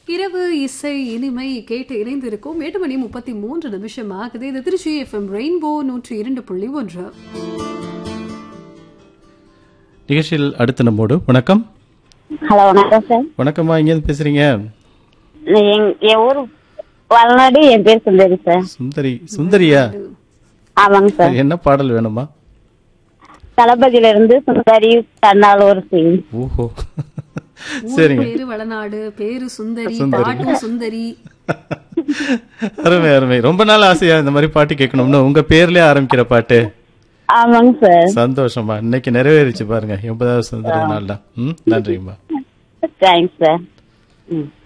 இரவு இசை இனிமை கேட்டு இணைந்திருக்கும் எட்டு மணி முப்பத்தி மூன்று நிமிஷம் ஆகுது இது திருச்சி எஃப்எம் ரெயின்போ நூற்றி இரண்டு புள்ளி ஒன்று நிகழ்ச்சியில் அடுத்த நம்மோடு வணக்கம் ஹலோ வணக்கம் சார் வணக்கம்மா எங்கேருந்து பேசுறீங்க எங் என் ஊர் வளநாடு என் பேர் சுந்தரி சார் சுந்தரி சுந்தரியா ஆமாங்க சார் என்ன பாடல் வேணுமா தளபதியில இருந்து சுந்தரி தன்னால் ஒரு சீன் ஓஹோ ஊர் சரிங்க பேரு வளநாடு பேரு சுந்தரி சுந்தரி. பாட்டும் சுந்தரி அருமை அருமை ரொம்ப நாள் ஆசையா இந்த மாதிரி பாட்டு கேட்கணும்னு உங்க பேர்லயே ஆரம்பிக்கிற பாட்டு ஆமாங்க சார் சந்தோஷமா இன்னைக்கு நிறைவேறிச்சு பாருங்க எண்பதாவது சுந்தர நாள் தான் ம் நன்றிம்மா தேங்க்ஸ் சார் ம்